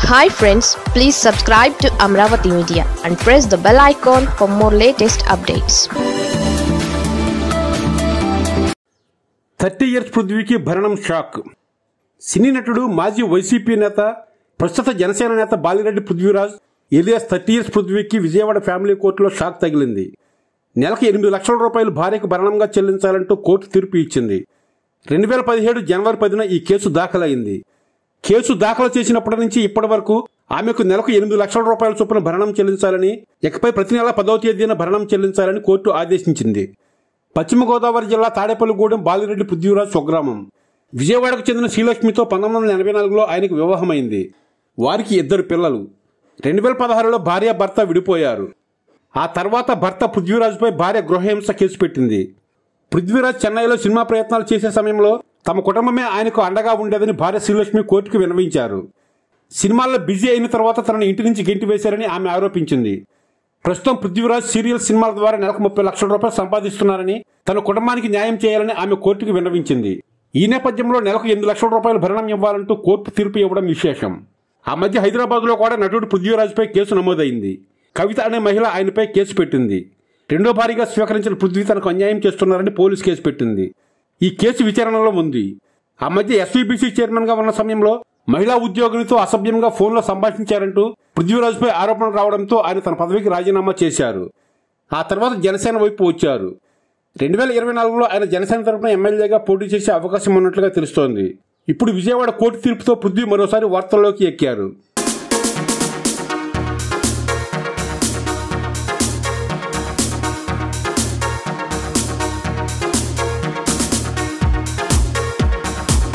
hi friends please subscribe to Amaravati media and press the bell icon for more latest updates thirty years పృథ్వీకి భరణం shock cine నటుడు మాజీ YCP నేత ప్రస్తుత జనసేన నేత Balireddy Prithviraj alias thirty years పృథ్వీకి విజయవాడ ఫ్యామిలీ కోర్టులో షాక్ తగిలింది నెలకు ఎనిమిది లక్షల రూపాయలు భార్యకు భరణంగా చెల్లించాలంటూ కోర్టు తీర్పు ఇచ్చింది రెండు వేల పదిహేడు జనవరి పదిన ఈ కేసు దాఖలైంది కేసు దాఖలు చేసినప్పటి నుంచి ఇప్పటి వరకు ఆమెకు నెలకు ఎనిమిది లక్షల రూపాయల చొప్పున భరణం చెల్లించాలని ఇకపై ప్రతి నెల పదవ తేదీన భరణం చెల్లించాలని కోర్టు ఆదేశించింది పశ్చిమ గోదావరి జిల్లా తాడేపల్లిగూడెం బాలిరెడ్డి పృథ్వీరాజ్ స్వగ్రామం విజయవాడకు చెందిన శ్రీలక్ష్మితో పంతొమ్మిది వందల ఎనభై నాలుగులో ఆయనకు వివాహమైంది వారికి ఇద్దరు పిల్లలు రెండు వేల పదహారులో భార్య భర్త విడిపోయారు ఆ తర్వాత భర్త పృథ్వీరాజ్పై భార్య గృహహింస కేసు పెట్టింది పృథ్వీరాజ్ చెన్నైలో సినిమా ప్రయత్నాలు చేసే సమయంలో తమ కుటుంబమే ఆయనకు అండగా ఉండేదని భార్య శ్రీలక్ష్మి కోర్టుకు విన్నవించారు సినిమాల్లో బిజీ అయిన తర్వాత తనను ఇంటి నుంచి గెంటి వేశారని ఆమె ఆరోపించింది ప్రస్తుతం పృథ్వీరాజ్ సీరియల్ సినిమాల ద్వారా నెలకు ముప్పై లక్షల రూపాయలు సంపాదిస్తున్నారని తన కుటుంబానికి న్యాయం చేయాలని ఆమె కోర్టుకు విన్నవించింది ఈ నేపథ్యంలో నెలకు ఎనిమిది లక్షల రూపాయలు భరణం ఇవ్వాలంటూ కోర్టు తీర్పు ఇవ్వడం విశేషం ఆ మధ్య హైదరాబాద్లో కూడా నటుడు పృథ్వీరాజ్పై కేసు నమోదైంది కవిత అనే మహిళ ఆయనపై కేసు పెట్టింది రెండో భారీగా స్వీకరించిన పృథ్వీ తనకు అన్యాయం చేస్తున్నారని పోలీసు కేసు పెట్టింది ఈ కేసు విచారణలో ఉంది ఆ మధ్య ఎస్వీబీసీ చైర్మన్ గా ఉన్న సమయంలో మహిళా ఉద్యోగినితో అసభ్యంగా ఫోన్లో సంభాషించారంటూ పృథ్వీరాజ్పై ఆరోపణలు రావడంతో ఆయన తన పదవికి రాజీనామా చేశారు ఆ తర్వాత జనసేన వైపు వచ్చారు రెండు వేల ఇరవై నాలుగులో ఆయన జనసేన తరపున ఎమ్మెల్యేగా పోటీ చేసే అవకాశం ఉన్నట్లుగా తెలుస్తోంది ఇప్పుడు విజయవాడ కోర్టు తీర్పుతో పృథ్వీ మరోసారి వార్తల్లోకి ఎక్కారు